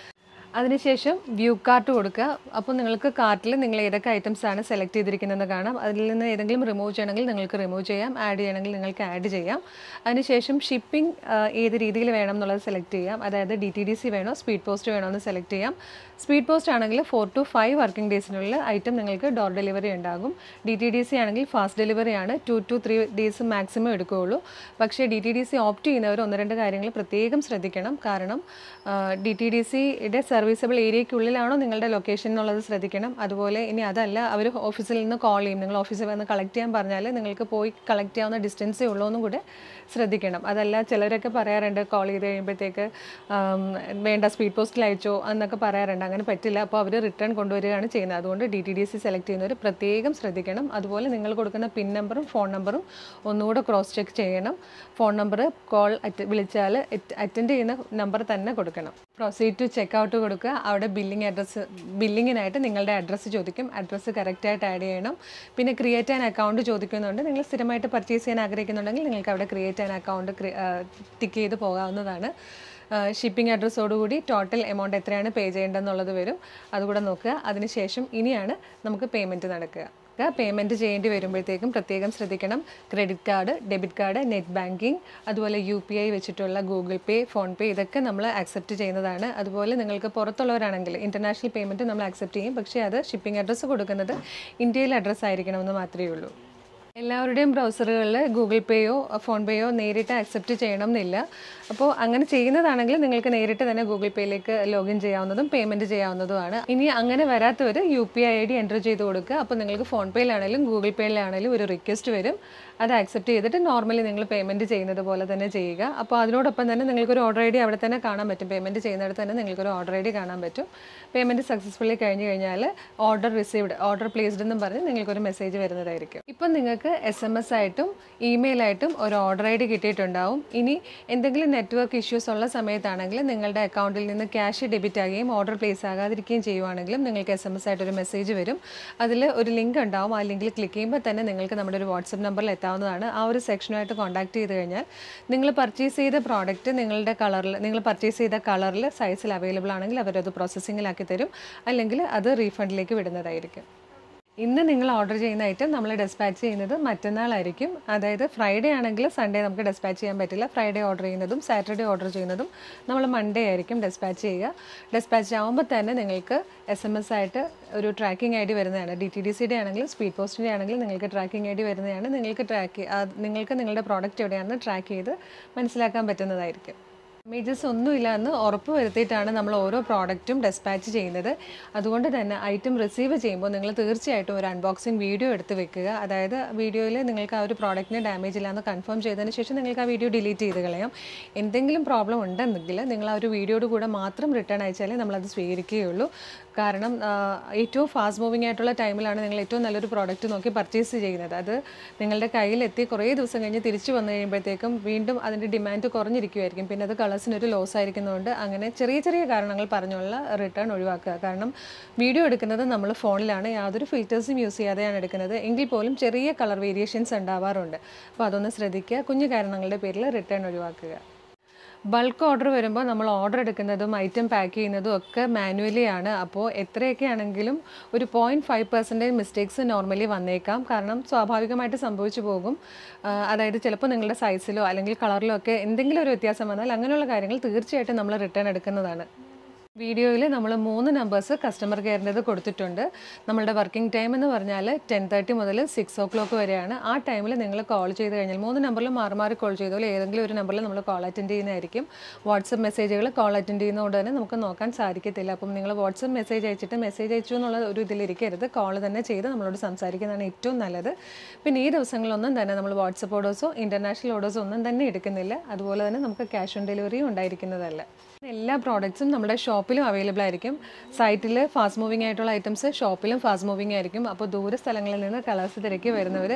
അതിനുശേഷം വ്യൂ കാർട്ട് കൊടുക്കുക അപ്പോൾ നിങ്ങൾക്ക് കാർട്ടിൽ നിങ്ങൾ ഏതൊക്കെ ഐറ്റംസ് ആണ് സെലക്ട് ചെയ്തിരിക്കുന്നതെന്ന് കാണാം അതിൽ നിന്ന് ഏതെങ്കിലും റിമൂവ് ചെയ്യണമെങ്കിൽ നിങ്ങൾക്ക് റിമൂവ് ചെയ്യാം ആഡ് ചെയ്യണമെങ്കിൽ നിങ്ങൾക്ക് ആഡ് ചെയ്യാം അതിനുശേഷം ഷിപ്പിംഗ് ഏത് രീതിയിൽ വേണം എന്നുള്ളത് സെലക്ട് ചെയ്യാം അതായത് ഡി ടി ഡി സി വേണോ സ്പീഡ് പോസ്റ്റ് വേണോ എന്ന് സെലക്ട് ചെയ്യാം സ്പീഡ് പോസ്റ്റ് ആണെങ്കിൽ ഫോർ ടു ഫൈവ് വർക്കിംഗ് ഡേയ്സിനുള്ളിൽ ഐറ്റം നിങ്ങൾക്ക് ഡോർ ഡെലിവറി ഉണ്ടാകും ഡി ടി ഡി സി ആണെങ്കിൽ ഫാസ്റ്റ് ഡെലിവറി ആണ് two to three days maximum എടുക്കുകയുള്ളൂ പക്ഷേ D T D C opt ചെയ്യുന്നവർ ഒന്ന് രണ്ട് കാര്യങ്ങൾ പ്രത്യേകം ശ്രദ്ധിക്കണം കാരണം ഡി ടി ഡി സിയുടെ സർവീസബിൾ ഏരിയയ്ക്കുള്ളിലാണോ നിങ്ങളുടെ ലൊക്കേഷൻ എന്നുള്ളത് ശ്രദ്ധിക്കണം അതുപോലെ ഇനി അതല്ല അവർ ഓഫീസിൽ നിന്ന് കോൾ ചെയ്യും നിങ്ങൾ ഓഫീസിൽ വന്ന് കളക്ട് ചെയ്യാൻ പറഞ്ഞാൽ നിങ്ങൾക്ക് പോയി കളക്ട് ചെയ്യാവുന്ന ഡിസ്റ്റൻസേ ഉള്ളൂ എന്നും കൂടെ ശ്രദ്ധിക്കണം അതല്ല ചിലരൊക്കെ പറയാറുണ്ട് കോൾ ചെയ്ത് കഴിയുമ്പോഴത്തേക്ക് ആം, വേണ്ട സ്പീഡ് പോസ്റ്റിൽ അയച്ചോ എന്നൊക്കെ പറയാറുണ്ട് അങ്ങനെ പറ്റില്ല അപ്പോൾ അവർ റിട്ടേൺ കൊണ്ടുവരികയാണ് ചെയ്യുന്നത് അതുകൊണ്ട് D T D C select ചെയ്യുന്നവർ പ്രത്യേകം ശ്രദ്ധിക്കണം അതുപോലെ നിങ്ങൾ കൊടുക്കുന്ന പിൻ നമ്പറും ഫോൺ നമ്പറും ഒന്നുകൂടെ ക്രോസ് ചെക്ക് ചെയ്യണം ഫോൺ നമ്പർ കോൾ അറ്റ് വിളിച്ചാൽ അറ്റൻഡ് ചെയ്യുന്ന നമ്പർ തന്നെ കൊടുക്കണം പ്രൊസീഡ് ടു ചെക്ക് ഔട്ട് കൊടുക്കുക അവിടെ ബില്ലിംഗ് അഡ്രസ്സ് ബില്ലിങ്ങിനായിട്ട് നിങ്ങളുടെ അഡ്രസ്സ് ചോദിക്കും അഡ്രസ്സ് കറക്റ്റായിട്ട് ആഡ് ചെയ്യണം പിന്നെ ക്രിയേറ്റ് ആൻ അക്കൗണ്ട് ചോദിക്കുന്നുണ്ട് നിങ്ങൾ സ്ഥിരമായിട്ട് പർച്ചേസ് ചെയ്യാൻ ആഗ്രഹിക്കുന്നുണ്ടെങ്കിൽ നിങ്ങൾക്ക് അവിടെ ക്രിയേറ്റ് ആൻ അക്കൗണ്ട് ടിക്ക് ചെയ്ത് പോകാവുന്നതാണ് ഷിപ്പിംഗ് അഡ്രസ്സോടുകൂടി ടോട്ടൽ എമൗണ്ട് എത്രയാണ് പേ ചെയ്യേണ്ടതെന്നുള്ളത് വരും അതുകൂടെ നോക്കുക അതിനുശേഷം ഇനിയാണ് നമുക്ക് പേയ്മെൻറ്റ് നടക്കുക പേയ്മെൻറ്റ് ചെയ്യേണ്ടി വരുമ്പോഴത്തേക്കും പ്രത്യേകം ശ്രദ്ധിക്കണം credit card debit card net banking അതുപോലെ യു പി ഐ വെച്ചിട്ടുള്ള ഗൂഗിൾ പേ ഫോൺ പേ ഇതൊക്കെ നമ്മൾ ആക്സെപ്റ്റ് ചെയ്യുന്നതാണ് അതുപോലെ നിങ്ങൾക്ക് പുറത്തുള്ളവരാണെങ്കിൽ ഇൻ്റർനാഷണൽ പേയ്മെൻറ്റ് നമ്മൾ ആക്സെപ്റ്റ് ചെയ്യും പക്ഷേ അത് ഷിപ്പിംഗ് അഡ്രസ്സ് കൊടുക്കുന്നത് ഇന്ത്യയിൽ അഡ്രസ്സ് ആയിരിക്കണമെന്ന് മാത്രമേ ഉള്ളൂ എല്ലാവരുടെയും ബ്രൗസറുകളിൽ ഗൂഗിൾ പേയോ ഫോൺ പേയോ നേരിട്ട് ആക്സെപ്റ്റ് ചെയ്യണം എന്നില്ല അപ്പോൾ അങ്ങനെ ചെയ്യുന്നതാണെങ്കിൽ നിങ്ങൾക്ക് നേരിട്ട് തന്നെ ഗൂഗിൾ പേയിലേക്ക് ലോഗിൻ ചെയ്യാവുന്നതും പേയ്മെൻറ്റ് ചെയ്യാവുന്നതുമാണ് ഇനി അങ്ങനെ വരാത്തവർ U P I I D enter ചെയ്ത് കൊടുക്കുക അപ്പോൾ നിങ്ങൾക്ക് ഫോൺ പേയിലാണെങ്കിലും ഗൂഗിൾ പേയിലാണെങ്കിലും ഒരു റിക്വസ്റ്റ് വരും അത് ആക്സെപ്റ്റ് ചെയ്തിട്ട് നോർമലി നിങ്ങൾ പേയ്മെൻറ്റ് ചെയ്യുന്നത് പോലെ തന്നെ ചെയ്യുക അപ്പോൾ അതിനോടൊപ്പം തന്നെ നിങ്ങൾക്കൊരു ഓർഡർ ഐ ഡി അവിടെ തന്നെ കാണാൻ പറ്റും പേയ്മെൻറ്റ് ചെയ്യുന്നിടത്ത് തന്നെ നിങ്ങൾക്കൊരു ഓർഡർ ഐ ഡി കാണാൻ പറ്റും പേയ്മെൻറ്റ് സക്സസ്ഫുള്ളി കഴിഞ്ഞ് കഴിഞ്ഞാൽ ഓർഡർ റിസീവ്ഡ് ഓർഡർ പ്ലേസ്ഡ് എന്നും പറഞ്ഞ് നിങ്ങൾക്കൊരു മെസ്സേജ് വരുന്നതായിരിക്കും ഇപ്പം നിങ്ങൾക്ക് നിങ്ങൾക്ക് എസ് എം എസ് ആയിട്ടും ഇമെയിലായിട്ടും ഒരു ഓർഡർ ഐ ഡി കിട്ടിയിട്ടുണ്ടാവും ഇനി എന്തെങ്കിലും നെറ്റ്വർക്ക് ഇഷ്യൂസ് ഉള്ള സമയത്താണെങ്കിൽ നിങ്ങളുടെ അക്കൗണ്ടിൽ നിന്ന് ക്യാഷ് ഡെബിറ്റ് ആകുകയും ഓർഡർ പ്ലേസ് ആകാതിരിക്കുകയും ചെയ്യുവാണെങ്കിലും നിങ്ങൾക്ക് എസ് എം എസ് ആയിട്ട് ഒരു മെസ്സേജ് വരും അതിൽ ഒരു ലിങ്ക് ഉണ്ടാവും ആ ലിങ്കിൽ ക്ലിക്ക് ചെയ്യുമ്പോൾ തന്നെ നിങ്ങൾക്ക് നമ്മുടെ ഒരു വാട്സപ്പ് നമ്പറിൽ എത്താവുന്നതാണ് ആ ഒരു സെക്ഷനുമായിട്ട് കോൺടാക്ട് ചെയ്ത് കഴിഞ്ഞാൽ നിങ്ങൾ പർച്ചേസ് ചെയ്ത പ്രോഡക്റ്റ് നിങ്ങളുടെ കളറിൽ നിങ്ങൾ പർച്ചേസ് ചെയ്ത കളറിൽ സൈസിൽ അവൈലബിൾ ആണെങ്കിൽ അവരത് പ്രോസസ്സിങ്ങിലാക്കി തരും അല്ലെങ്കിൽ അത് റീഫണ്ടിലേക്ക് വിടുന്നതായിരിക്കും ഇന്ന് നിങ്ങൾ ഓർഡർ ചെയ്യുന്ന ഐറ്റം നമ്മൾ ഡെസ്പാച്ച് ചെയ്യുന്നത് മറ്റന്നാളായിരിക്കും അതായത് ഫ്രൈഡേ ആണെങ്കിൽ സൺഡേ നമുക്ക് ഡെസ്പാച്ച് ചെയ്യാൻ പറ്റില്ല ഫ്രൈഡേ ഓർഡർ ചെയ്യുന്നതും സാറ്റർഡേ ഓർഡർ ചെയ്യുന്നതും നമ്മൾ മൺഡേ ആയിരിക്കും ഡെസ്പാച്ച് ചെയ്യുക ഡെസ്പാച്ച് ആകുമ്പോൾ തന്നെ നിങ്ങൾക്ക് എസ് എം എസ് ആയിട്ട് ഒരു ട്രാക്കിംഗ് ഐ ഡി വരുന്നതാണ് ഡി ടി ഡി സിയുടെ ആണെങ്കിലും സ്പീഡ് പോസ്റ്റിൻ്റെ ആണെങ്കിലും നിങ്ങൾക്ക് ട്രാക്കിംഗ് ഐ ഡി വരുന്നതാണ് നിങ്ങൾക്ക് ട്രാക്ക് നിങ്ങൾക്ക് നിങ്ങളുടെ പ്രോഡക്റ്റ് എവിടെയാണെന്ന് ട്രാക്ക് ചെയ്ത് മനസ്സിലാക്കാൻ പറ്റുന്നതായിരിക്കും ഡാമേജസ് ഒന്നുമില്ല എന്ന് ഉറപ്പ് വരുത്തിയിട്ടാണ് നമ്മൾ ഓരോ പ്രോഡക്റ്റും ഡെസ്പാച്ച് ചെയ്യുന്നത് അതുകൊണ്ട് തന്നെ ഐറ്റം റിസീവ് ചെയ്യുമ്പോൾ നിങ്ങൾ തീർച്ചയായിട്ടും ഒരു അൺബോക്സിങ് വീഡിയോ എടുത്ത് വെക്കുക അതായത് വീഡിയോയിൽ നിങ്ങൾക്ക് ആ ഒരു പ്രോഡക്റ്റിന് ഡാമേജ് ഇല്ലാന്ന് കൺഫേം ചെയ്തതിന് ശേഷം നിങ്ങൾക്ക് ആ വീഡിയോ ഡിലീറ്റ് ചെയ്ത് കളയാം എന്തെങ്കിലും പ്രോബ്ലം ഉണ്ടെന്നെങ്കിൽ നിങ്ങൾ ആ ഒരു വീഡിയോയുടെ കൂടെ മാത്രം റിട്ടേൺ അയച്ചാലേ നമ്മളത് സ്വീകരിക്കുകയുള്ളൂ കാരണം ആ, ഏറ്റവും ഫാസ്റ്റ് മൂവിങ് ആയിട്ടുള്ള ടൈമിലാണ് നിങ്ങൾ ഏറ്റവും നല്ലൊരു പ്രോഡക്റ്റ് നോക്കി പർച്ചേസ് ചെയ്യുന്നത് അത് നിങ്ങളുടെ കയ്യിലെത്തി കുറേ ദിവസം കഴിഞ്ഞ് തിരിച്ചു വന്നു കഴിയുമ്പോഴത്തേക്കും വീണ്ടും അതിൻ്റെ ഡിമാൻഡ് കുറഞ്ഞിരിക്കുമായിരിക്കും പിന്നെ അത് കളേഴ്സിനൊരു ലോസ് ആയിരിക്കുന്നതുകൊണ്ട് അങ്ങനെ ചെറിയ ചെറിയ കാരണങ്ങൾ പറഞ്ഞുള്ള റിട്ടേൺ ഒഴിവാക്കുക കാരണം വീഡിയോ എടുക്കുന്നത് നമ്മൾ ഫോണിലാണ് യാതൊരു ഫിൽറ്റേഴ്സും യൂസ് ചെയ്യാതെയാണ് എടുക്കുന്നത് എങ്കിൽ പോലും ചെറിയ കളർ വേരിയേഷൻസ് ഉണ്ടാവാറുണ്ട് അപ്പോൾ അതൊന്ന് ശ്രദ്ധിക്കുക കുഞ്ഞു കാരണങ്ങളുടെ പേരിൽ റിട്ടേൺ ഒഴിവാക്കുക ബൾക്ക് ഓർഡർ വരുമ്പോൾ നമ്മൾ ഓർഡർ എടുക്കുന്നതും ഐറ്റം പാക്ക് ചെയ്യുന്നതും ഒക്കെ മാനുവലി ആണ് അപ്പോൾ എത്രയൊക്കെ ആണെങ്കിലും ഒരു point five percentage mistakes normally വന്നേക്കാം കാരണം സ്വാഭാവികമായിട്ട് സംഭവിച്ചു പോകും ആ, അതായത് ചിലപ്പോൾ നിങ്ങളുടെ സൈസിലോ അല്ലെങ്കിൽ കളറിലോ ഒക്കെ എന്തെങ്കിലും ഒരു വ്യത്യാസം വന്നാൽ അങ്ങനെയുള്ള കാര്യങ്ങൾ തീർച്ചയായിട്ടും നമ്മൾ റിട്ടേൺ എടുക്കുന്നതാണ് വീഡിയോയിൽ നമ്മൾ മൂന്ന് നമ്പേഴ്സ് കസ്റ്റമർ കെയറിൻ്റെത് കൊടുത്തിട്ടുണ്ട് നമ്മളുടെ വർക്കിംഗ് ടൈം എന്ന് പറഞ്ഞാൽ ടെൻ തേർട്ടി മുതൽ സിക്സ് ഓ ക്ലോക്ക് വരെയാണ് ആ ടൈമിൽ നിങ്ങൾ കോൾ ചെയ്ത് കഴിഞ്ഞാൽ മൂന്ന് നമ്പറിൽ മാറി മാറി കോൾ ചെയ്തോളൂ ഏതെങ്കിലും ഒരു നമ്പറിൽ നമ്മൾ കോൾ അറ്റൻഡ് ചെയ്യുന്നതായിരിക്കും വാട്സപ്പ് മെസ്സേജുകൾ കോൾ അറ്റൻഡ് ചെയ്യുന്നതുകൊണ്ട് തന്നെ നമുക്ക് നോക്കാൻ സാധിക്കത്തില്ല അപ്പം നിങ്ങൾ വാട്സപ്പ് മെസ്സേജ് അയച്ചിട്ട് മെസ്സേജ് അയച്ചു എന്നുള്ള ഒരു ഇതിലിരിക്കരുത് കോൾ തന്നെ ചെയ്ത് നമ്മളോട് സംസാരിക്കുന്നതാണ് ഏറ്റവും നല്ലത് പിന്നെ ഈ ദിവസങ്ങളിലൊന്നും തന്നെ നമ്മൾ വാട്സപ്പ് ഓർഡേഴ്സോ ഇൻ്റർനാഷണൽ ഓർഡേഴ്സോ ഒന്നും തന്നെ എടുക്കുന്നില്ല അതുപോലെ തന്നെ നമുക്ക് ക്യാഷ് ഓൺ ഡെലിവറിയും ഉണ്ടായിരിക്കുന്നതല്ല എല്ലാ പ്രോഡക്റ്റ്സും നമ്മുടെ ഷോപ്പിലും അവൈലബിൾ ആയിരിക്കും സൈറ്റിൽ ഫാസ്റ്റ് മൂവിങ് ആയിട്ടുള്ള ഐറ്റംസ് ഷോപ്പിലും ഫാസ്റ്റ് മൂവിങ് ആയിരിക്കും അപ്പോൾ ദൂര സ്ഥലങ്ങളിൽ നിന്ന് കളേഴ്സ് തിരക്കി വരുന്നവർ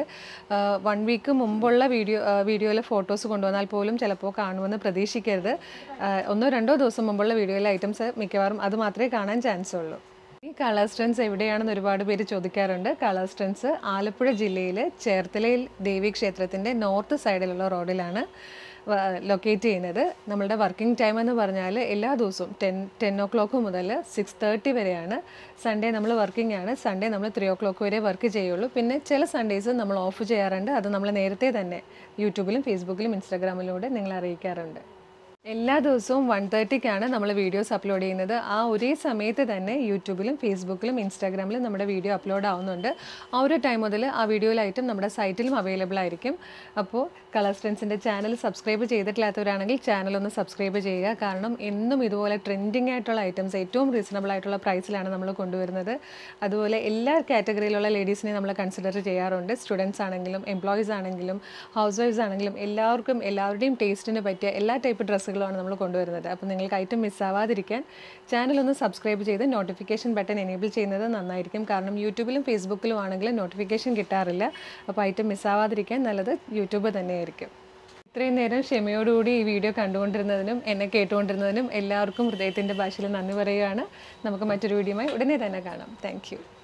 വൺ വീക്ക് മുമ്പുള്ള വീഡിയോ വീഡിയോയിലെ ഫോട്ടോസ് കൊണ്ടുവന്നാൽ പോലും ചിലപ്പോൾ കാണുമെന്ന് പ്രതീക്ഷിക്കരുത് ആ, ഒന്നോ രണ്ടോ ദിവസം മുമ്പുള്ള വീഡിയോയിലെ ഐറ്റംസ് മിക്കവാറും അത് മാത്രമേ കാണാൻ ചാൻസ് ഉള്ളൂ ഈ കളർ സ്റ്റൺസ് എവിടെയാണെന്ന് ഒരുപാട് പേര് ചോദിക്കാറുണ്ട് കളർ സ്റ്റൺസ് ആലപ്പുഴ ജില്ലയിൽ ചേർത്തലയിൽ ദേവി ക്ഷേത്രത്തിൻ്റെ നോർത്ത് സൈഡിലുള്ള റോഡിലാണ് ലൊക്കേറ്റ് ചെയ്യുന്നത് നമ്മളുടെ വർക്കിംഗ് ടൈം എന്ന് പറഞ്ഞാൽ എല്ലാ ദിവസവും ടെൻ ടെൻ ഓ ക്ലോക്ക് മുതൽ സിക്സ് തേർട്ടി വരെയാണ് സൺഡേ നമ്മൾ വർക്കിംഗ് ആണ് സൺഡേ നമ്മൾ ത്രീ ഓ ക്ലോക്ക് വരെ വർക്ക് ചെയ്യുള്ളൂ പിന്നെ ചില സൺഡേസ് നമ്മൾ ഓഫ് ചെയ്യാറുണ്ട് അത് നമ്മൾ നേരത്തെ തന്നെ യൂട്യൂബിലും ഫേസ്ബുക്കിലും ഇൻസ്റ്റാഗ്രാമിലൂടെ നിങ്ങളെ അറിയിക്കാറുണ്ട് എല്ലാ ദിവസവും വൺ തേർട്ടിക്കാണ് നമ്മൾ വീഡിയോസ് അപ്ലോഡ് ചെയ്യുന്നത് ആ ഒരേ സമയത്ത് തന്നെ യൂട്യൂബിലും ഫേസ്ബുക്കിലും ഇൻസ്റ്റാഗ്രാമിലും നമ്മുടെ വീഡിയോ അപ്ലോഡ് ആവുന്നുണ്ട് ആ ഒരു ടൈം മുതൽ ആ വീഡിയോയിലായിട്ടും നമ്മുടെ സൈറ്റിലും അവൈലബിൾ ആയിരിക്കും അപ്പോൾ കളർ സ്ട്രെൻസിൻ്റെ ചാനൽ സബ്സ്ക്രൈബ് ചെയ്തിട്ടില്ലാത്തവരാണെങ്കിൽ ചാനൽ ഒന്ന് സബ്സ്ക്രൈബ് ചെയ്യുക കാരണം എന്നും ഇതുപോലെ ട്രെൻഡിങ് ആയിട്ടുള്ള ഐറ്റംസ് ഏറ്റവും റീസണബിൾ ആയിട്ടുള്ള പ്രൈസിലാണ് നമ്മൾ കൊണ്ടുവരുന്നത് അതുപോലെ എല്ലാ കാറ്റഗറിയിലുള്ള ലേഡീസിനെ നമ്മൾ കൺസിഡർ ചെയ്യാറുണ്ട് സ്റ്റുഡൻസ് ആണെങ്കിലും എംപ്ലോയീസ് ആണെങ്കിലും ഹൗസ് വൈഫ്സ് ആണെങ്കിലും എല്ലാവർക്കും എല്ലാവരുടെയും ടേസ്റ്റിന് പറ്റിയ എല്ലാ ടൈപ്പ് ഡ്രസ്സുകളുമാണ് നമ്മൾ കൊണ്ടുവരുന്നത് അപ്പോൾ നിങ്ങൾക്ക് ഐറ്റം മിസ്സാവാതിരിക്കാൻ ചാനൽ ഒന്ന് സബ്സ്ക്രൈബ് ചെയ്ത് നോട്ടിഫിക്കേഷൻ ബട്ടൺ എനേബിൾ ചെയ്യുന്നത് നന്നായിരിക്കും കാരണം യൂട്യൂബിലും ഫേസ്ബുക്കിലും ആണെങ്കിലും നോട്ടിഫിക്കേഷൻ കിട്ടാറില്ല അപ്പോൾ ഐറ്റം മിസ്സാവാതിരിക്കാൻ നല്ലത് യൂട്യൂബ് തന്നെയായിരിക്കും ഇത്രയും നേരം ക്ഷമയോടുകൂടി ഈ വീഡിയോ കണ്ടുകൊണ്ടിരുന്നതിനും എന്നെ കേട്ടുകൊണ്ടിരുന്നതിനും എല്ലാവർക്കും ഹൃദയത്തിൻ്റെ ഭാഷയിൽ നന്ദി പറയുകയാണ് നമുക്ക് മറ്റൊരു വീഡിയോയുമായി ഉടനെ തന്നെ കാണാം താങ്ക്